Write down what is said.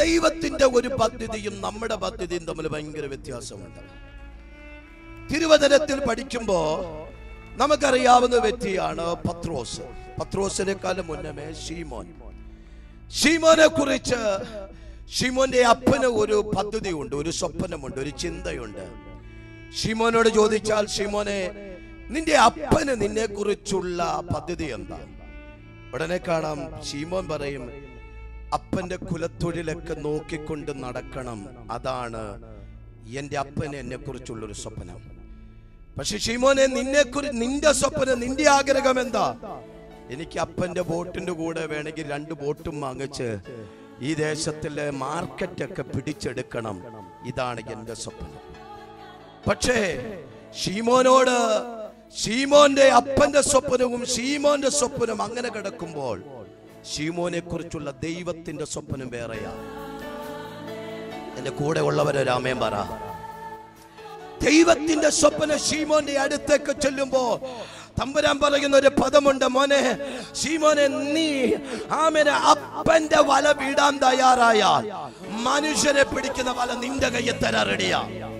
ദൈവത്തിന്റെ ഒരു പദ്ധതിയും നമ്മുടെ പദ്ധതിയും തമ്മിൽ ഭയങ്കര വ്യത്യാസമുണ്ട് തിരുവചനത്തിൽ പഠിക്കുമ്പോ നമുക്കറിയാവുന്ന വ്യക്തിയാണ് പത്രോസ് പത്രോസിനെക്കാളും മുന്നമേ ഷീമോൻ ഷീമോനെ കുറിച്ച് ഷീമോന്റെ അപ്പന് ഒരു പദ്ധതിയുണ്ട് ഒരു സ്വപ്നമുണ്ട് ഒരു ചിന്തയുണ്ട് ഷീമോനോട് ചോദിച്ചാൽ ഷീമോനെ നിന്റെ അപ്പന് നിന്നെ കുറിച്ചുള്ള പദ്ധതി എന്താ ഉടനെ കാണാം ഷീമോൻ പറയും അപ്പന്റെ കുലത്തൊഴിലൊക്കെ നോക്കിക്കൊണ്ട് നടക്കണം അതാണ് എന്റെ അപ്പന് എന്നെ കുറിച്ചുള്ളൊരു സ്വപ്നം പക്ഷെ ഷീമോനെ നിന്നെ കുറി നിന്റെ സ്വപ്നം നിന്റെ ആഗ്രഹം എന്താ എനിക്ക് അപ്പന്റെ ബോട്ടിന്റെ കൂടെ വേണമെങ്കിൽ രണ്ട് ബോട്ടും വാങ്ങിച്ച് ഈ ദേശത്തിലെ മാർക്കറ്റൊക്കെ പിടിച്ചെടുക്കണം ഇതാണ് എന്റെ സ്വപ്നം പക്ഷേ ഷീമോനോട് ഷീമോന്റെ അപ്പന്റെ സ്വപ്നവും ഷീമോന്റെ സ്വപ്നം അങ്ങനെ കിടക്കുമ്പോൾ ഷീമോനെ കുറിച്ചുള്ള ദൈവത്തിന്റെ സ്വപ്നം വേറെയാ എന്റെ കൂടെ ഉള്ളവരെ രാമേൻ പറ ദൈവത്തിന്റെ സ്വപ്നം ഷീമോന്റെ അടുത്തേക്ക് ചെല്ലുമ്പോ തമ്പുരാൻ പറയുന്ന ഒരു പദമുണ്ട് മോനെ ഷീമോനെ നീ ആമനെ അപ്പന്റെ വല വീടാൻ തയ്യാറായാൽ മനുഷ്യരെ പിടിക്കുന്ന വല നിന്റെ കയ്യിൽ തരാൻ റെഡിയാ